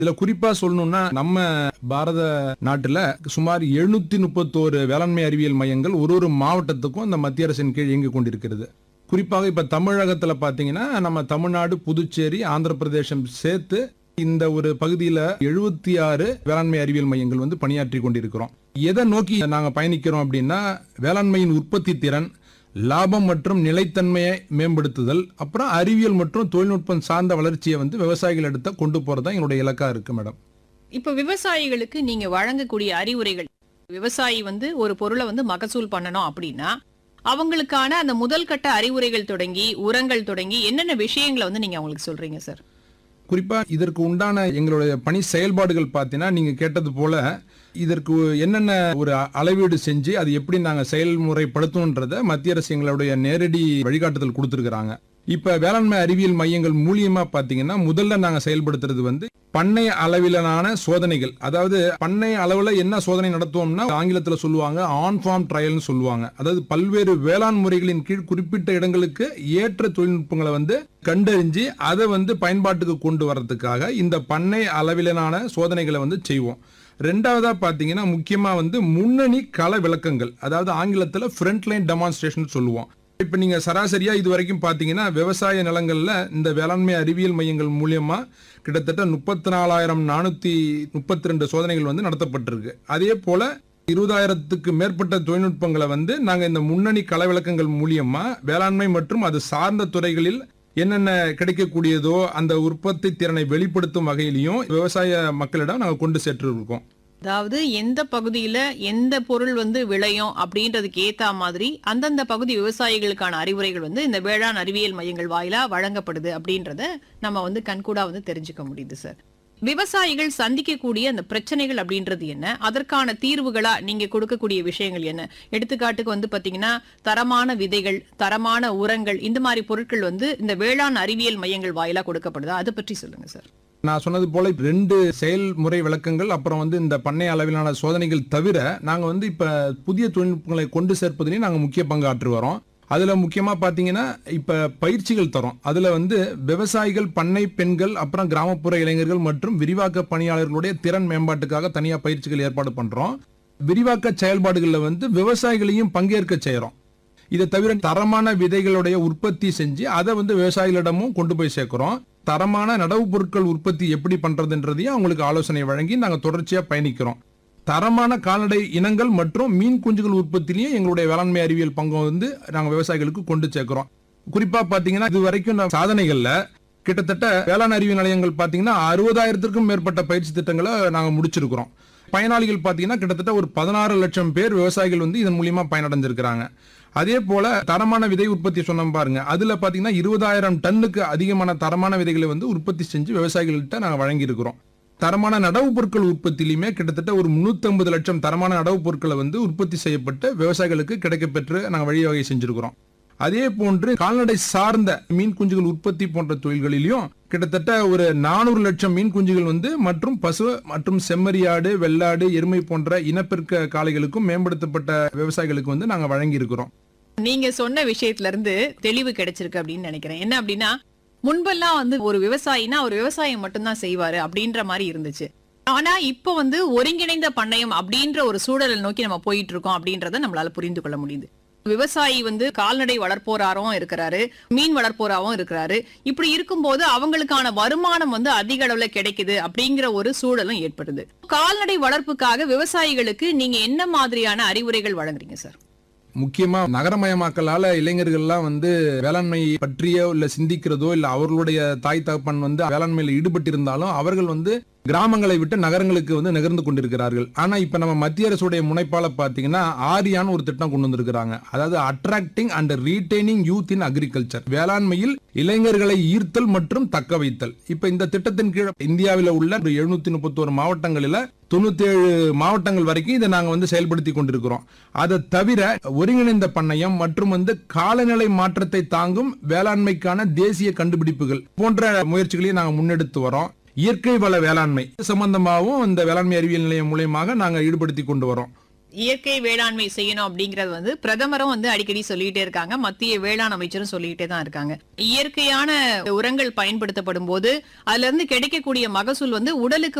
இதுல குறிப்பா சொல்லணும்னா நம்ம பாரத நாட்டுல சுமார் எழுநூத்தி முப்பத்தோரு வேளாண்மை அறிவியல் மையங்கள் ஒரு ஒரு மாவட்டத்துக்கும் இந்த மத்திய அரசின் கீழ் இயங்கிக் கொண்டிருக்கிறது குறிப்பாக இப்ப தமிழகத்துல பாத்தீங்கன்னா நம்ம தமிழ்நாடு புதுச்சேரி ஆந்திர பிரதேசம் சேர்த்து இந்த ஒரு பகுதியில எழுபத்தி ஆறு வேளாண்மை அறிவியல் மையங்கள் வந்து பணியாற்றி கொண்டிருக்கிறோம் எதை நோக்கி நாங்க பயணிக்கிறோம் அப்படின்னா வேளாண்மையின் உற்பத்தி திறன் லாபம் மற்றும் நிலைத்தன்மையை மேம்படுத்துதல் அப்புறம் அறிவியல் மற்றும் தொழில்நுட்பம் சார்ந்த வளர்ச்சியை வந்து விவசாயிகள் எடுத்த கொண்டு போறதா என்னுடைய இலக்கா இருக்கு மேடம் இப்ப விவசாயிகளுக்கு நீங்க வழங்கக்கூடிய அறிவுரைகள் விவசாயி வந்து ஒரு பொருளை வந்து மகசூல் பண்ணணும் அப்படின்னா அவங்களுக்கான அந்த முதல் கட்ட அறிவுரைகள் தொடங்கி உரங்கள் தொடங்கி என்னென்ன விஷயங்களை வந்து நீங்க அவங்களுக்கு சொல்றீங்க சார் குறிப்பா இதற்கு உண்டான எங்களுடைய பணி செயல்பாடுகள் பார்த்தீங்கன்னா நீங்க கேட்டது போல இதற்கு என்னென்ன ஒரு அ- அளவீடு செஞ்சு அது எப்படி நாங்க செயல்முறைப்படுத்தணுன்றத மத்திய அரசு எங்களுடைய நேரடி வழிகாட்டுதல் கொடுத்துருக்காங்க இப்ப வேளாண்மை அறிவியல் மையங்கள் மூலியமா பாத்தீங்கன்னா முதல்ல நாங்க செயல்படுத்துறது வந்து பண்ணை அளவிலான சோதனைகள் அதாவது பண்ணை அளவுல என்ன சோதனை நடத்துவோம்னா ஆங்கிலத்துல சொல்லுவாங்க ஆன் ஃபார்ம் ட்ரையல்னு சொல்லுவாங்க அதாவது பல்வேறு வேளாண் முறைகளின் கீழ் குறிப்பிட்ட இடங்களுக்கு ஏற்ற தொழில்நுட்பங்களை வந்து கண்டறிஞ்சு அதை வந்து பயன்பாட்டுக்கு கொண்டு வர்றதுக்காக இந்த பண்ணை அளவிலான சோதனைகளை வந்து செய்வோம் ரெண்டாவதா பாத்தீங்கன்னா முக்கியமா வந்து முன்னணி கள விளக்கங்கள் அதாவது ஆங்கிலத்துல ஃப்ரண்ட் லைன் டெமான்ஸ்ட்ரேஷன் சொல்லுவோம் இப்ப நீங்க சராசரியா இது வரைக்கும் பாத்தீங்கன்னா விவசாய நிலங்கள்ல இந்த வேளாண்மை அறிவியல் மையங்கள் மூலியமா கிட்டத்தட்ட முப்பத்தி நாலாயிரம் நானூத்தி முப்பத்தி ரெண்டு சோதனைகள் வந்து நடத்தப்பட்டிருக்கு அதே போல இருபதாயிரத்துக்கு மேற்பட்ட தொழில்நுட்பங்களை வந்து நாங்க இந்த முன்னணி கள விளக்கங்கள் மூலியமா வேளாண்மை மற்றும் அது சார்ந்த துறைகளில் என்னென்ன கிடைக்கக்கூடியதோ அந்த உற்பத்தி திறனை வெளிப்படுத்தும் வகையிலையும் விவசாய மக்களிடம் நாங்க கொண்டு சென்று இருக்கோம் அதாவது எந்த பகுதியில எந்த பொருள் வந்து விளையும் அப்படின்றதுக்கு ஏத்த மாதிரி அந்தந்த பகுதி விவசாயிகளுக்கான அறிவுரைகள் வந்து இந்த வேளாண் அறிவியல் மையங்கள் வாயிலா வழங்கப்படுது அப்படின்றத நம்ம வந்து கண்கூடா வந்து தெரிஞ்சுக்க முடியுது சார் விவசாயிகள் சந்திக்கக்கூடிய அந்த பிரச்சனைகள் அப்படின்றது என்ன அதற்கான தீர்வுகளா நீங்க கொடுக்கக்கூடிய விஷயங்கள் என்ன எடுத்துக்காட்டுக்கு வந்து பாத்தீங்கன்னா தரமான விதைகள் தரமான உரங்கள் இந்த மாதிரி பொருட்கள் வந்து இந்த வேளாண் அறிவியல் மையங்கள் வாயிலா கொடுக்கப்படுதா அதை பற்றி சொல்லுங்க சார் நான் சொன்னது போல ரெண்டு செயல்முறை விளக்கங்கள் அப்புறம் வந்து இந்த பண்ணை அளவிலான சோதனைகள் தவிர நாங்க வந்து இப்ப புதிய தொழில்நுட்பங்களை கொண்டு சேர்ப்பதிலையும் நாங்க முக்கிய பங்கு ஆற்றி வரோம் அதுல முக்கியமா பாத்தீங்கன்னா இப்ப பயிற்சிகள் தரோம் அதுல வந்து விவசாயிகள் பண்ணை பெண்கள் அப்புறம் கிராமப்புற இளைஞர்கள் மற்றும் விரிவாக்க பணியாளர்களுடைய திறன் மேம்பாட்டுக்காக தனியா பயிற்சிகள் ஏற்பாடு பண்றோம் விரிவாக்க செயல்பாடுகள்ல வந்து விவசாயிகளையும் பங்கேற்க செய்யறோம் இதை தவிர தரமான விதைகளுடைய உற்பத்தி செஞ்சு அதை வந்து விவசாயிகளிடமும் கொண்டு போய் சேர்க்கிறோம் தரமான நடவு பொருட்கள் உற்பத்தி எப்படி பண்றதுன்றதையும் அவங்களுக்கு ஆலோசனை வழங்கி நாங்க தொடர்ச்சியா பயணிக்கிறோம் தரமான கால்நடை இனங்கள் மற்றும் மீன் குஞ்சுகள் உற்பத்திலையும் எங்களுடைய வேளாண்மை அறிவியல் பங்கு வந்து நாங்க விவசாயிகளுக்கு கொண்டு சேர்க்கிறோம் குறிப்பா பாத்தீங்கன்னா இது வரைக்கும் நான் சாதனைகள்ல கிட்டத்தட்ட வேளாண் அறிவியல் நிலையங்கள் பாத்தீங்கன்னா அறுபதாயிரத்திற்கும் மேற்பட்ட பயிற்சி திட்டங்களை நாங்க முடிச்சிருக்கிறோம் பயனாளிகள் பாத்தீங்கன்னா கிட்டத்தட்ட ஒரு பதினாறு லட்சம் பேர் விவசாயிகள் வந்து இதன் மூலியமா பயனடைஞ்சிருக்கிறாங்க அதே போல தரமான விதை உற்பத்தி சொன்னோம் பாருங்க அதுல பாத்தீங்கன்னா இருபதாயிரம் டன்னுக்கு அதிகமான தரமான விதைகளை வந்து உற்பத்தி செஞ்சு விவசாயிகள்கிட்ட நாங்க வழங்கி இருக்கிறோம் தரமான நடவு பொருட்கள் உற்பத்திலையுமே கிட்டத்தட்ட ஒரு 350 லட்சம் தரமான நடவு பொருட்களை வந்து உற்பத்தி செய்யப்பட்டு விவசாயிகளுக்கு கிடைக்கப்பெற்று நாங்க வழிவகை செஞ்சிருக்கிறோம் அதே போன்று கால்நடை சார்ந்த மீன் குஞ்சுகள் உற்பத்தி போன்ற தொழில்களிலும் கிட்டத்தட்ட ஒரு நானூறு லட்சம் மீன் குஞ்சுகள் வந்து மற்றும் பசு மற்றும் செம்மறியாடு வெள்ளாடு எருமை போன்ற இனப்பெருக்க காளைகளுக்கும் மேம்படுத்தப்பட்ட விவசாயிகளுக்கு வந்து நாங்க வழங்கி இருக்கிறோம் நீங்க சொன்ன விஷயத்துல இருந்து தெளிவு கிடைச்சிருக்கு அப்படின்னு நினைக்கிறேன் என்ன அப்படின்னா முன்பெல்லாம் வந்து ஒரு விவசாயினா ஒரு விவசாயம் மட்டும்தான் செய்வாரு அப்படின்ற மாதிரி இருந்துச்சு ஆனா இப்ப வந்து ஒருங்கிணைந்த பண்ணையம் அப்படின்ற ஒரு சூழலை நோக்கி நம்ம போயிட்டு இருக்கோம் அப்படின்றத நம்மளால புரிந்து கொள்ள முடியுது விவசாயி வந்து கால்நடை வளர்ப்போராகவும் இருக்கிறாரு மீன் வளர்ப்போராகவும் இருக்கிறாரு இப்படி இருக்கும்போது அவங்களுக்கான வருமானம் வந்து அதிக அளவுல கிடைக்குது அப்படிங்கிற ஒரு சூழலும் ஏற்படுது கால்நடை வளர்ப்புக்காக விவசாயிகளுக்கு நீங்க என்ன மாதிரியான அறிவுரைகள் வழங்குறீங்க சார் முக்கியமா நகரமயமாக்கலால இளைஞர்கள்லாம் வந்து வேளாண்மை பற்றியோ இல்ல சிந்திக்கிறதோ இல்ல அவர்களுடைய தாய் தகப்பன் வந்து வேளாண்மையில ஈடுபட்டிருந்தாலும் அவர்கள் வந்து கிராமங்களை விட்டு நகரங்களுக்கு வந்து நகர்ந்து கொண்டிருக்கிறார்கள் ஆனா இப்ப நம்ம மத்திய அரசுடைய முனைப்பால பாத்தீங்கன்னா ஆரியான்னு ஒரு திட்டம் கொண்டு வந்திருக்கிறாங்க அதாவது attracting and retaining youth in agriculture வேளாண்மையில் இளைஞர்களை ஈர்த்தல் மற்றும் தக்க வைத்தல் இப்ப இந்த திட்டத்தின் கீழ் இந்தியாவில் உள்ள எழுநூத்தி முப்பத்தோரு மாவட்டங்களில தொண்ணூத்தி ஏழு மாவட்டங்கள் வரைக்கும் இதை நாங்க வந்து செயல்படுத்தி கொண்டிருக்கிறோம் அதை தவிர ஒருங்கிணைந்த பண்ணையம் மற்றும் வந்து காலநிலை மாற்றத்தை தாங்கும் வேளாண்மைக்கான தேசிய கண்டுபிடிப்புகள் போன்ற முயற்சிகளையும் நாங்க முன்னெடுத்து வரோம் இயற்கை வள வேளாண்மை சம்பந்தமாகவும் இந்த வேளாண்மை அறிவியல் நிலையம் மூலியமாக நாங்க ஈடுபடுத்தி கொண்டு வரோம் இயற்கை வேளாண்மை செய்யணும் அப்படிங்கறது வந்து பிரதமரும் வந்து அடிக்கடி சொல்லிட்டே இருக்காங்க மத்திய வேளாண் அமைச்சரும் சொல்லிட்டே தான் இருக்காங்க இயற்கையான உரங்கள் பயன்படுத்தப்படும் போது அதுல இருந்து கிடைக்கக்கூடிய மகசூல் வந்து உடலுக்கு